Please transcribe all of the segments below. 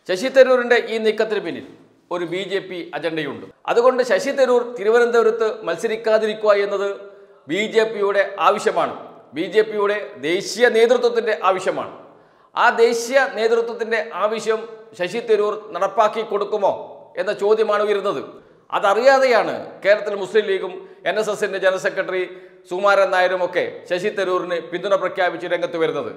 ശശി തരൂരിന്റെ ഈ നീക്കത്തിന് പിന്നിൽ ഒരു ബി ജെ പി അജണ്ടയുണ്ട് അതുകൊണ്ട് ശശി തരൂർ തിരുവനന്തപുരത്ത് മത്സരിക്കാതിരിക്കുക എന്നത് ബി ജെ പിയുടെ ആവശ്യമാണ് ബി ജെ പിയുടെ ദേശീയ നേതൃത്വത്തിന്റെ ആവശ്യമാണ് ആ ദേശീയ നേതൃത്വത്തിന്റെ ആവശ്യം ശശി തരൂർ നടപ്പാക്കി കൊടുക്കുമോ എന്ന ചോദ്യമാണ് ഉയരുന്നത് അതറിയാതെയാണ് കേരളത്തിൽ മുസ്ലിം ലീഗും എൻ എസ് എസിന്റെ ജനറൽ സെക്രട്ടറി സുകുമാരൻ നായരും ഒക്കെ ശശി തരൂരിന് പിന്തുണ പ്രഖ്യാപിച്ച് രംഗത്ത് വരുന്നത്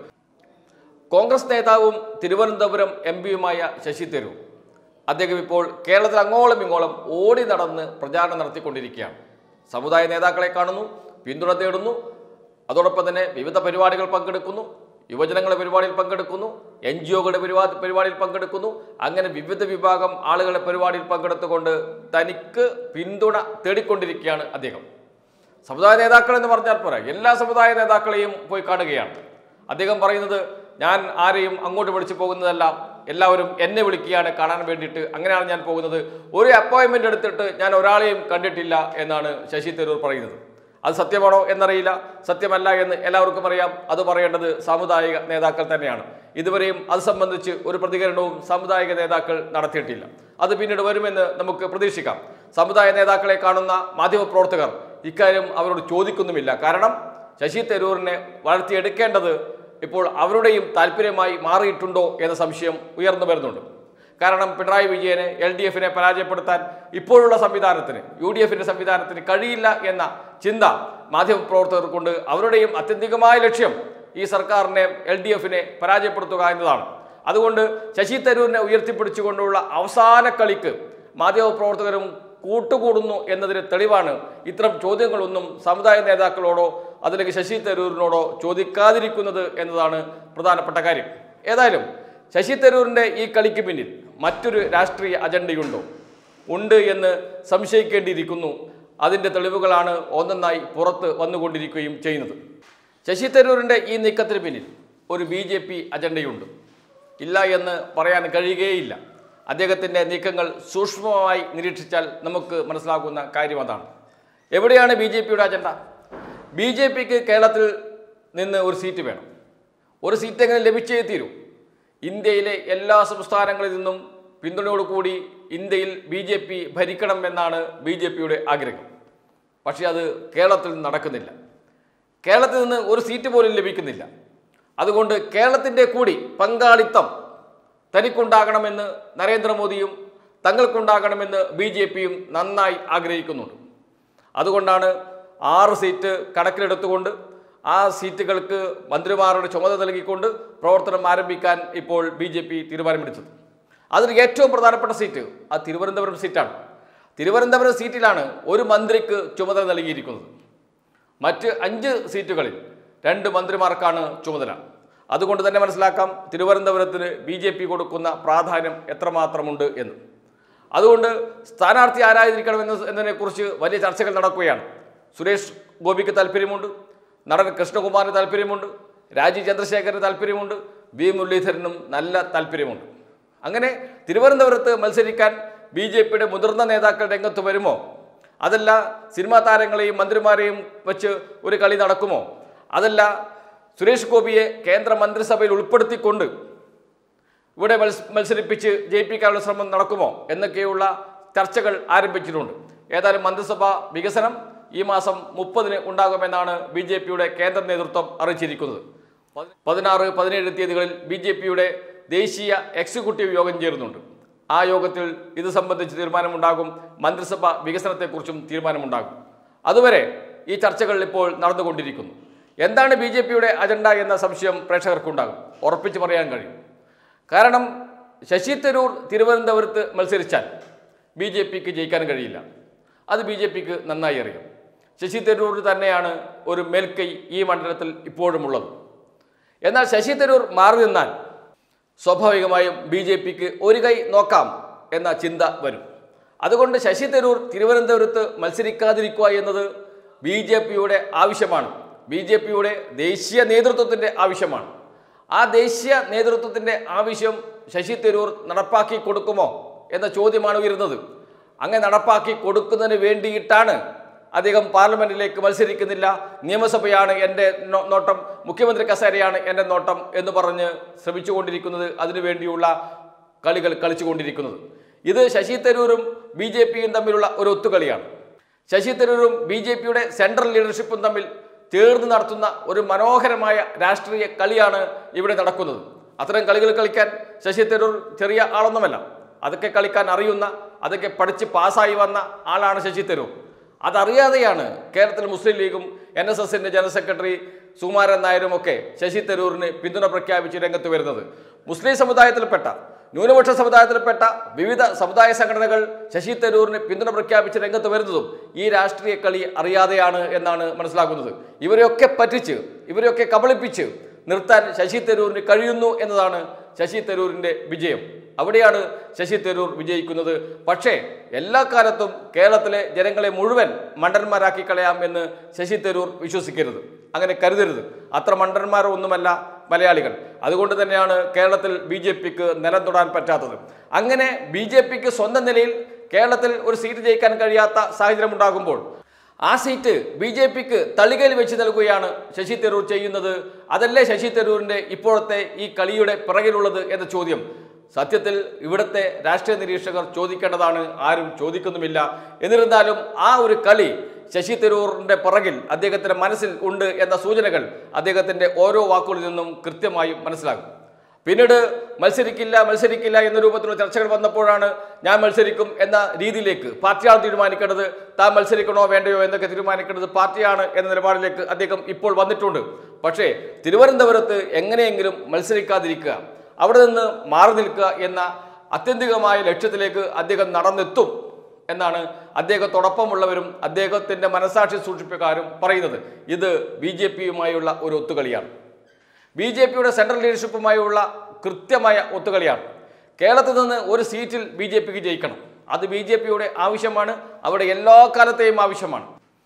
കോൺഗ്രസ് നേതാവും തിരുവനന്തപുരം എം പിയുമായ ശശി തരൂർ അദ്ദേഹം ഇപ്പോൾ കേരളത്തിൽ അങ്ങോളം ഇങ്ങോളം ഓടി നടന്ന് പ്രചാരണം നടത്തിക്കൊണ്ടിരിക്കുകയാണ് സമുദായ നേതാക്കളെ കാണുന്നു പിന്തുണ തേടുന്നു അതോടൊപ്പം തന്നെ വിവിധ പരിപാടികൾ പങ്കെടുക്കുന്നു യുവജനങ്ങളുടെ പരിപാടിയിൽ പങ്കെടുക്കുന്നു എൻ ജി ഒകളുടെ പരിപാടി പരിപാടിയിൽ പങ്കെടുക്കുന്നു അങ്ങനെ വിവിധ വിഭാഗം ആളുകളുടെ പരിപാടിയിൽ പങ്കെടുത്തുകൊണ്ട് തനിക്ക് പിന്തുണ തേടിക്കൊണ്ടിരിക്കുകയാണ് അദ്ദേഹം സമുദായ നേതാക്കൾ എന്ന് പറഞ്ഞാൽ പോരാ എല്ലാ സമുദായ നേതാക്കളെയും പോയി കാണുകയാണ് അദ്ദേഹം പറയുന്നത് ഞാൻ ആരെയും അങ്ങോട്ട് വിളിച്ചു പോകുന്നതല്ല എല്ലാവരും എന്നെ വിളിക്കുകയാണ് കാണാൻ വേണ്ടിയിട്ട് അങ്ങനെയാണ് ഞാൻ പോകുന്നത് ഒരു അപ്പോയിൻമെൻ്റ് എടുത്തിട്ട് ഞാൻ ഒരാളെയും കണ്ടിട്ടില്ല എന്നാണ് ശശി തരൂർ പറയുന്നത് അത് സത്യമാണോ എന്നറിയില്ല സത്യമല്ല എന്ന് എല്ലാവർക്കും അറിയാം അത് പറയേണ്ടത് സാമുദായിക നേതാക്കൾ തന്നെയാണ് ഇതുവരെയും അത് സംബന്ധിച്ച് ഒരു പ്രതികരണവും സാമുദായിക നേതാക്കൾ നടത്തിയിട്ടില്ല അത് പിന്നീട് വരുമെന്ന് നമുക്ക് പ്രതീക്ഷിക്കാം സമുദായ നേതാക്കളെ കാണുന്ന മാധ്യമപ്രവർത്തകർ ഇക്കാര്യം അവരോട് ചോദിക്കുന്നുമില്ല കാരണം ശശി തരൂരിനെ വളർത്തിയെടുക്കേണ്ടത് ഇപ്പോൾ അവരുടെയും താല്പര്യമായി മാറിയിട്ടുണ്ടോ എന്ന സംശയം ഉയർന്നു വരുന്നുണ്ട് കാരണം പിണറായി വിജയനെ എൽ ഡി എഫിനെ പരാജയപ്പെടുത്താൻ ഇപ്പോഴുള്ള സംവിധാനത്തിന് യു ഡി എഫിന്റെ സംവിധാനത്തിന് കഴിയില്ല എന്ന ചിന്ത മാധ്യമപ്രവർത്തകർക്കുണ്ട് അവരുടെയും അത്യന്തികമായ ലക്ഷ്യം ഈ സർക്കാരിനെ എൽ ഡി എഫിനെ പരാജയപ്പെടുത്തുക എന്നതാണ് അതുകൊണ്ട് ശശി തരൂരിനെ ഉയർത്തിപ്പിടിച്ചുകൊണ്ടുള്ള അവസാന കളിക്ക് മാധ്യമപ്രവർത്തകരും കൂട്ടുകൂടുന്നു എന്നതിന് തെളിവാണ് ഇത്തരം ചോദ്യങ്ങളൊന്നും സമുദായ നേതാക്കളോടോ അതിലേക്ക് ശശി തരൂരിനോടോ ചോദിക്കാതിരിക്കുന്നത് എന്നതാണ് പ്രധാനപ്പെട്ട കാര്യം ഏതായാലും ശശി തരൂരിൻ്റെ ഈ കളിക്ക് പിന്നിൽ മറ്റൊരു രാഷ്ട്രീയ അജണ്ടയുണ്ടോ ഉണ്ട് എന്ന് സംശയിക്കേണ്ടിയിരിക്കുന്നു അതിൻ്റെ തെളിവുകളാണ് ഒന്നൊന്നായി പുറത്ത് വന്നുകൊണ്ടിരിക്കുകയും ചെയ്യുന്നത് ശശി തരൂരിൻ്റെ ഈ നീക്കത്തിന് പിന്നിൽ ഒരു ബി ജെ പി അജണ്ടയുണ്ട് ഇല്ല എന്ന് പറയാൻ കഴിയുകയില്ല അദ്ദേഹത്തിൻ്റെ നീക്കങ്ങൾ സൂക്ഷ്മമായി നിരീക്ഷിച്ചാൽ നമുക്ക് മനസ്സിലാകുന്ന കാര്യം അതാണ് എവിടെയാണ് ബി ജെ പിയുടെ അജണ്ട ബി ജെ പിക്ക് കേരളത്തിൽ നിന്ന് ഒരു സീറ്റ് വേണം ഒരു സീറ്റ് എങ്ങനെ ലഭിച്ചേ തീരൂ ഇന്ത്യയിലെ എല്ലാ സംസ്ഥാനങ്ങളിൽ നിന്നും പിന്തുണയോടുകൂടി ഇന്ത്യയിൽ ബി ജെ പി ഭരിക്കണം എന്നാണ് ബി ജെ പിയുടെ ആഗ്രഹം പക്ഷേ അത് കേരളത്തിൽ നടക്കുന്നില്ല കേരളത്തിൽ നിന്ന് ഒരു സീറ്റ് പോലും ലഭിക്കുന്നില്ല അതുകൊണ്ട് കേരളത്തിൻ്റെ കൂടി പങ്കാളിത്തം തനിക്കുണ്ടാകണമെന്ന് നരേന്ദ്രമോദിയും തങ്ങൾക്കുണ്ടാകണമെന്ന് ബി ജെ പിയും നന്നായി ആഗ്രഹിക്കുന്നുണ്ട് അതുകൊണ്ടാണ് ആറ് സീറ്റ് കണക്കിലെടുത്തുകൊണ്ട് ആ സീറ്റുകൾക്ക് മന്ത്രിമാരുടെ ചുമതല നൽകിക്കൊണ്ട് പ്രവർത്തനം ആരംഭിക്കാൻ ഇപ്പോൾ ബി ജെ പി തീരുമാനമെടുത്തത് അതിൽ ഏറ്റവും പ്രധാനപ്പെട്ട സീറ്റ് ആ തിരുവനന്തപുരം സീറ്റാണ് തിരുവനന്തപുരം സീറ്റിലാണ് ഒരു മന്ത്രിക്ക് ചുമതല നൽകിയിരിക്കുന്നത് മറ്റ് അഞ്ച് സീറ്റുകളിൽ രണ്ട് മന്ത്രിമാർക്കാണ് ചുമതല അതുകൊണ്ട് തന്നെ മനസ്സിലാക്കാം തിരുവനന്തപുരത്തിന് ബി ജെ പി കൊടുക്കുന്ന പ്രാധാന്യം എത്രമാത്രമുണ്ട് എന്ന് അതുകൊണ്ട് സ്ഥാനാർത്ഥി ആരായിരിക്കണമെന്ന് എന്നതിനെക്കുറിച്ച് വലിയ ചർച്ചകൾ നടക്കുകയാണ് സുരേഷ് ഗോപിക്ക് താല്പര്യമുണ്ട് നടൻ കൃഷ്ണകുമാറിന് താല്പര്യമുണ്ട് രാജീവ് ചന്ദ്രശേഖരന് താല്പര്യമുണ്ട് വി മുരളീധരനും നല്ല താല്പര്യമുണ്ട് അങ്ങനെ തിരുവനന്തപുരത്ത് മത്സരിക്കാൻ ബി ജെ പിയുടെ മുതിർന്ന നേതാക്കൾ രംഗത്ത് വരുമോ അതല്ല സിനിമാ താരങ്ങളെയും മന്ത്രിമാരെയും വെച്ച് ഒരു കളി നടക്കുമോ അതല്ല സുരേഷ് ഗോപിയെ കേന്ദ്ര മന്ത്രിസഭയിൽ ഉൾപ്പെടുത്തിക്കൊണ്ട് ഇവിടെ മത്സ മത്സരിപ്പിച്ച് ജയിപ്പിക്കാനുള്ള ശ്രമം നടക്കുമോ എന്നൊക്കെയുള്ള ചർച്ചകൾ ആരംഭിച്ചിട്ടുണ്ട് ഏതായാലും മന്ത്രിസഭ വികസനം ഈ മാസം മുപ്പതിന് ഉണ്ടാകുമെന്നാണ് ബി ജെ പിയുടെ കേന്ദ്ര നേതൃത്വം അറിയിച്ചിരിക്കുന്നത് പതി- പതിനാറ് പതിനേഴ് തീയതികളിൽ ബി ജെ പിയുടെ ദേശീയ എക്സിക്യൂട്ടീവ് യോഗം ചേരുന്നുണ്ട് ആ യോഗത്തിൽ ഇത് സംബന്ധിച്ച് തീരുമാനമുണ്ടാകും മന്ത്രിസഭ വികസനത്തെക്കുറിച്ചും തീരുമാനമുണ്ടാകും അതുവരെ ഈ ചർച്ചകൾ ഇപ്പോൾ നടന്നുകൊണ്ടിരിക്കുന്നു എന്താണ് ബി ജെ പിയുടെ അജണ്ട എന്ന സംശയം പ്രേക്ഷകർക്കുണ്ടാകും ഉറപ്പിച്ച് പറയാൻ കഴിയും കാരണം ശശി തരൂർ തിരുവനന്തപുരത്ത് മത്സരിച്ചാൽ ബി ജെ പിക്ക് ജയിക്കാൻ കഴിയില്ല അത് ബി ജെ പിക്ക് നന്നായി അറിയാം ശശി തരൂർ തന്നെയാണ് ഒരു മേൽക്കൈ ഈ മണ്ഡലത്തിൽ ഇപ്പോഴുമുള്ളത് എന്നാൽ ശശി തരൂർ മാറി നിന്നാൽ സ്വാഭാവികമായും ബി ജെ പിക്ക് ഒരു കൈ നോക്കാം എന്ന ചിന്ത വരും അതുകൊണ്ട് ശശി തരൂർ തിരുവനന്തപുരത്ത് മത്സരിക്കാതിരിക്കുക എന്നത് ബി ജെ പിയുടെ ആവശ്യമാണ് ബി ജെ പിയുടെ ദേശീയ നേതൃത്വത്തിൻ്റെ ആവശ്യമാണ് ആ ദേശീയ നേതൃത്വത്തിൻ്റെ ആവശ്യം ശശി തരൂർ നടപ്പാക്കി കൊടുക്കുമോ എന്ന ചോദ്യമാണ് ഉയരുന്നത് അങ്ങനെ നടപ്പാക്കി കൊടുക്കുന്നതിന് വേണ്ടിയിട്ടാണ് അദ്ദേഹം പാർലമെന്റിലേക്ക് മത്സരിക്കുന്നില്ല നിയമസഭയാണ് എൻ്റെ നോ- നോട്ടം മുഖ്യമന്ത്രി കസേരയാണ് എൻ്റെ നോട്ടം എന്ന് പറഞ്ഞ് ശ്രമിച്ചുകൊണ്ടിരിക്കുന്നത് അതിനുവേണ്ടിയുള്ള കളികൾ കളിച്ചുകൊണ്ടിരിക്കുന്നത് ഇത് ശശി തരൂരും ബി ജെ പിയും തമ്മിലുള്ള ഒരു ഒത്തുകളിയാണ് ശശി തരൂരും ബി ജെ പിയുടെ സെൻട്രൽ ലീഡർഷിപ്പും തമ്മിൽ ചേർന്ന് നടത്തുന്ന ഒരു മനോഹരമായ രാഷ്ട്രീയ കളിയാണ് ഇവിടെ നടക്കുന്നത് അത്തരം കളികൾ കളിക്കാൻ ശശി തരൂർ ചെറിയ ആളൊന്നുമല്ല അതൊക്കെ കളിക്കാൻ അറിയുന്ന അതൊക്കെ പഠിച്ച് പാസ്സായി വന്ന ആളാണ് ശശി തരൂർ അതറിയാതെയാണ് കേരളത്തിൽ മുസ്ലിം ലീഗും എൻ എസ് എസിന്റെ ജനറൽ സെക്രട്ടറി സുകുമാരൻ നായരും ഒക്കെ ശശി തരൂരിന് പിന്തുണ പ്രഖ്യാപിച്ച് രംഗത്ത് വരുന്നത് മുസ്ലിം സമുദായത്തിൽപ്പെട്ട ന്യൂനപക്ഷ സമുദായത്തിൽപ്പെട്ട വിവിധ സമുദായ സംഘടനകൾ ശശി തരൂരിന് പിന്തുണ പ്രഖ്യാപിച്ച് രംഗത്ത് വരുന്നതും ഈ രാഷ്ട്രീയ കളി അറിയാതെയാണ് എന്നാണ് മനസ്സിലാക്കുന്നത് ഇവരെയൊക്കെ പറ്റിച്ച് ഇവരെയൊക്കെ കബളിപ്പിച്ച് നിർത്താൻ ശശി തരൂരിന് കഴിയുന്നു എന്നതാണ് ശശി തരൂരിന്റെ വിജയം അവിടെയാണ് ശശി തരൂർ വിജയിക്കുന്നത് പക്ഷേ എല്ലാ കാലത്തും കേരളത്തിലെ ജനങ്ങളെ മുഴുവൻ മണ്ടന്മാരാക്കി കളയാം എന്ന് ശശി തരൂർ വിശ്വസിക്കരുത് അങ്ങനെ കരുതരുത് അത്ര മണ്ടന്മാരൊന്നുമല്ല മലയാളികൾ അതുകൊണ്ട് തന്നെയാണ് കേരളത്തിൽ ബി ജെ പിക്ക് നിലം തൊടാൻ പറ്റാത്തത് അങ്ങനെ ബി ജെ പിക്ക് സ്വന്തം നിലയിൽ കേരളത്തിൽ ഒരു സീറ്റ് ജയിക്കാൻ കഴിയാത്ത സാഹചര്യം ഉണ്ടാകുമ്പോൾ ആ സീറ്റ് ബി ജെ പിക്ക് തളികയിൽ വെച്ച് നൽകുകയാണ് ശശി തരൂർ ചെയ്യുന്നത് അതല്ലേ ശശി തരൂരിന്റെ ഇപ്പോഴത്തെ ഈ കളിയുടെ പിറകിലുള്ളത് എന്ന ചോദ്യം സത്യത്തിൽ ഇവിടുത്തെ രാഷ്ട്രീയ നിരീക്ഷകർ ചോദിക്കേണ്ടതാണ് ആരും ചോദിക്കുന്നുമില്ല എന്നിരുന്നാലും ആ ഒരു കളി ശശി തരൂറിന്റെ പിറകിൽ അദ്ദേഹത്തിന്റെ മനസ്സിൽ ഉണ്ട് എന്ന സൂചനകൾ അദ്ദേഹത്തിന്റെ ഓരോ വാക്കുകളിൽ നിന്നും കൃത്യമായും മനസ്സിലാകും പിന്നീട് മത്സരിക്കില്ല മത്സരിക്കില്ല എന്ന രൂപത്തിലുള്ള ചർച്ചകൾ വന്നപ്പോഴാണ് ഞാൻ മത്സരിക്കും എന്ന രീതിയിലേക്ക് പാർട്ടിയാണ് തീരുമാനിക്കേണ്ടത് താൻ മത്സരിക്കണോ വേണ്ടയോ എന്നൊക്കെ തീരുമാനിക്കേണ്ടത് പാർട്ടിയാണ് എന്ന നിലപാടിലേക്ക് അദ്ദേഹം ഇപ്പോൾ വന്നിട്ടുണ്ട് പക്ഷേ തിരുവനന്തപുരത്ത് എങ്ങനെയെങ്കിലും മത്സരിക്കാതിരിക്കുക അവിടെ നിന്ന് മാറി നിൽക്കുക എന്ന അത്യന്തികമായ ലക്ഷ്യത്തിലേക്ക് അദ്ദേഹം നടന്നെത്തും എന്നാണ് അദ്ദേഹത്തോടൊപ്പമുള്ളവരും അദ്ദേഹത്തിന്റെ മനസാക്ഷി സൂക്ഷിപ്പുകാരും പറയുന്നത് ഇത് ബി ജെ പിയുമായുള്ള ഒരു ഒത്തുകളിയാണ് ബി ജെ പിയുടെ സെൻട്രൽ ലീഡർഷിപ്പുമായുള്ള കൃത്യമായ ഒത്തുകളിയാണ് കേരളത്തിൽ നിന്ന് ഒരു സീറ്റിൽ ബി ജെ പിക്ക് ജയിക്കണം അത് ബി ജെ പിയുടെ ആവശ്യമാണ് അവിടെ എല്ലാ കാലത്തെയും ആവശ്യമാണ്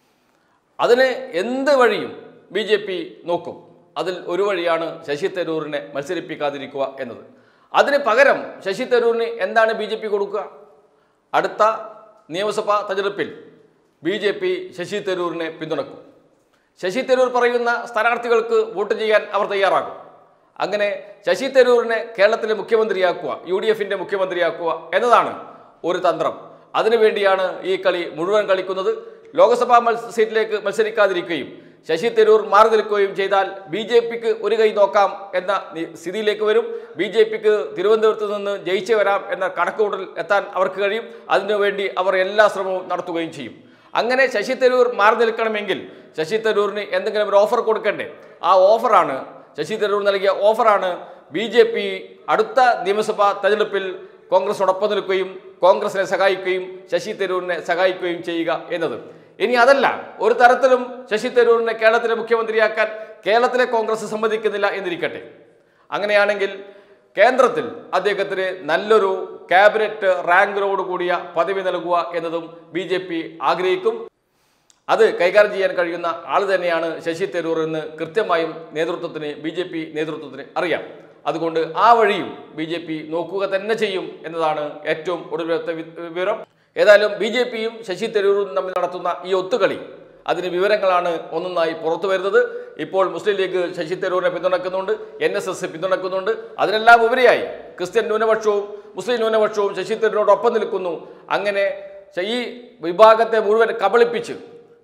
അതിന് എന്ത് വഴിയും ബി ജെ പി നോക്കും അതിൽ ഒരു വഴിയാണ് ശശി തരൂരിനെ മത്സരിപ്പിക്കാതിരിക്കുക എന്നത് അതിന് പകരം ശശി തരൂരിന് എന്താണ് ബി ജെ പി കൊടുക്കുക അടുത്ത നിയമസഭാ തെരഞ്ഞെടുപ്പിൽ ബി ജെ പി ശശി തരൂരിനെ പിന്തുണക്കും ശശി തരൂർ പറയുന്ന സ്ഥാനാർത്ഥികൾക്ക് വോട്ട് ചെയ്യാൻ അവർ തയ്യാറാകും അങ്ങനെ ശശി തരൂരിനെ കേരളത്തിലെ മുഖ്യമന്ത്രിയാക്കുക യു ഡി എഫിന്റെ മുഖ്യമന്ത്രിയാക്കുക എന്നതാണ് ഒരു തന്ത്രം അതിനുവേണ്ടിയാണ് ഈ കളി മുഴുവൻ കളിക്കുന്നത് ലോക്സഭാ മത്സ സീറ്റിലേക്ക് മത്സരിക്കാതിരിക്കുകയും ശശി തരൂർ മാറി നിൽക്കുകയും ചെയ്താൽ ബി ജെ പിക്ക് ഒരു കൈ നോക്കാം എന്ന നി- സ്ഥിതിയിലേക്ക് വരും ബി ജെ പിക്ക് തിരുവനന്തപുരത്ത് നിന്ന് ജയിച്ചു വരാം എന്ന കണക്കുകൂട്ടൽ എത്താൻ അവർക്ക് കഴിയും അതിനുവേണ്ടി അവർ എല്ലാ ശ്രമവും നടത്തുകയും ചെയ്യും അങ്ങനെ ശശി തരൂർ മാറി നിൽക്കണമെങ്കിൽ ശശി തരൂരിന് എന്തെങ്കിലും ഒരു ഓഫർ കൊടുക്കണ്ടേ ആ ഓഫറാണ് ശശി തരൂർ നൽകിയ ഓഫറാണ് ബി ജെ പി അടുത്ത നിയമസഭാ തെരഞ്ഞെടുപ്പിൽ കോൺഗ്രസിനോടൊപ്പം നിൽക്കുകയും കോൺഗ്രസിനെ സഹായിക്കുകയും ശശി തരൂരിനെ സഹായിക്കുകയും ചെയ്യുക എന്നത് ഇനി അതല്ല ഒരു തരത്തിലും ശശി തരൂരിനെ കേരളത്തിലെ മുഖ്യമന്ത്രിയാക്കാൻ കേരളത്തിലെ കോൺഗ്രസ് സമ്മതിക്കുന്നില്ല എന്നിരിക്കട്ടെ അങ്ങനെയാണെങ്കിൽ കേന്ദ്രത്തിൽ അദ്ദേഹത്തിന് നല്ലൊരു ക്യാബിനറ്റ് റാങ്കിനോട് കൂടിയ പദവി നൽകുക എന്നതും ബി ജെ പി ആഗ്രഹിക്കും അത് കൈകാര്യം ചെയ്യാൻ കഴിയുന്ന ആൾ തന്നെയാണ് ശശി തരൂർ എന്ന് കൃത്യമായും നേതൃത്വത്തിന് ബി ജെ പി നേതൃത്വത്തിന് അറിയാം അതുകൊണ്ട് ആ വഴിയും ബി ജെ പി നോക്കുക തന്നെ ചെയ്യും എന്നതാണ് ഏറ്റവും ഒടുവിലത്തെ വി- വിവരം ഏതായാലും ബി ജെ പിയും ശശി തരൂരും തമ്മിൽ നടത്തുന്ന ഈ ഒത്തുകളി അതിന് വിവരങ്ങളാണ് ഒന്നൊന്നായി പുറത്തു വരുന്നത് ഇപ്പോൾ മുസ്ലിം ലീഗ് ശശി തരൂരിനെ പിന്തുണക്കുന്നുണ്ട് എൻ എസ് എസ് പിന്തുണക്കുന്നുണ്ട് അതിനെല്ലാം ഉപരിയായി ക്രിസ്ത്യൻ ന്യൂനപക്ഷവും മുസ്ലിം ന്യൂനപക്ഷവും ശശി തരൂരിനോടൊപ്പം നിൽക്കുന്നു അങ്ങനെ ഈ വിഭാഗത്തെ മുഴുവൻ കബളിപ്പിച്ച്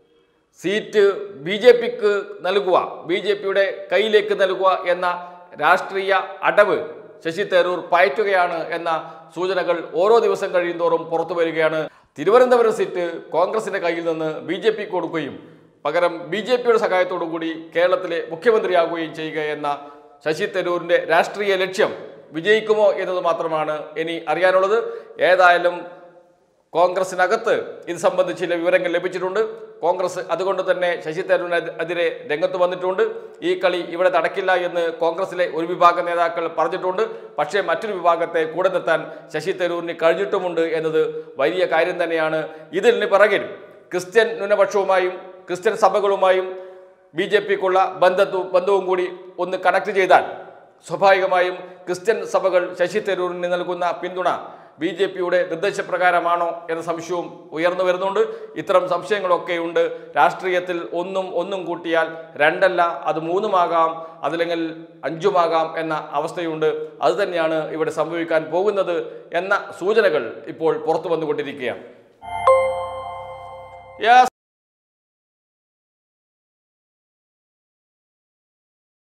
സീറ്റ് ബി ജെ പിക്ക് നൽകുക ബി ജെ പിയുടെ കയ്യിലേക്ക് നൽകുക എന്ന രാഷ്ട്രീയ അടവ് ശശി തരൂർ പയറ്റുകയാണ് എന്ന സൂചനകൾ ഓരോ ദിവസം കഴിയുന്തോറും പുറത്തു വരികയാണ് തിരുവനന്തപുരം സീറ്റ് കോൺഗ്രസിന്റെ കയ്യിൽ നിന്ന് ബി ജെ പിക്ക് കൊടുക്കുകയും പകരം ബി ജെ പിയുടെ സഹായത്തോടു കൂടി കേരളത്തിലെ മുഖ്യമന്ത്രിയാകുകയും ചെയ്യുക എന്ന ശശി തരൂരിന്റെ രാഷ്ട്രീയ ലക്ഷ്യം വിജയിക്കുമോ എന്നത് മാത്രമാണ് ഇനി അറിയാനുള്ളത് ഏതായാലും കോൺഗ്രസിനകത്ത് ഇത് സംബന്ധിച്ച് ചില വിവരങ്ങൾ ലഭിച്ചിട്ടുണ്ട് കോൺഗ്രസ് അതുകൊണ്ട് തന്നെ ശശി തരൂരിനെതിരെ രംഗത്ത് വന്നിട്ടുണ്ട് ഈ കളി ഇവിടെ നടക്കില്ല എന്ന് കോൺഗ്രസിലെ ഒരു വിഭാഗം നേതാക്കൾ പറഞ്ഞിട്ടുണ്ട് പക്ഷേ മറ്റൊരു വിഭാഗത്തെ കൂടെ നിർത്താൻ ശശി തരൂരിന് കഴിഞ്ഞിട്ടുമുണ്ട് എന്നത് വലിയ കാര്യം തന്നെയാണ് ഇതിന് പിറകിൽ ക്രിസ്ത്യൻ ന്യൂനപക്ഷവുമായും ക്രിസ്ത്യൻ സഭകളുമായും ബി ജെ പിക്കുള്ള ബന്ധത്വം ബന്ധവും കൂടി ഒന്ന് കണക്ട് ചെയ്താൽ സ്വാഭാവികമായും ക്രിസ്ത്യൻ സഭകൾ ശശി തരൂരിന് നൽകുന്ന പിന്തുണ ബി ജെ പിയുടെ നിർദ്ദേശപ്രകാരമാണോ എന്ന സംശയവും ഉയർന്നു വരുന്നുണ്ട് ഇത്തരം സംശയങ്ങളൊക്കെ ഉണ്ട് രാഷ്ട്രീയത്തിൽ ഒന്നും ഒന്നും കൂട്ടിയാൽ രണ്ടല്ല അത് മൂന്നുമാകാം അതല്ലെങ്കിൽ അഞ്ചുമാകാം എന്ന അവസ്ഥയുണ്ട് അത് തന്നെയാണ് ഇവിടെ സംഭവിക്കാൻ പോകുന്നത് എന്ന സൂചനകൾ ഇപ്പോൾ പുറത്തു വന്നുകൊണ്ടിരിക്കുകയാണ് യെസ്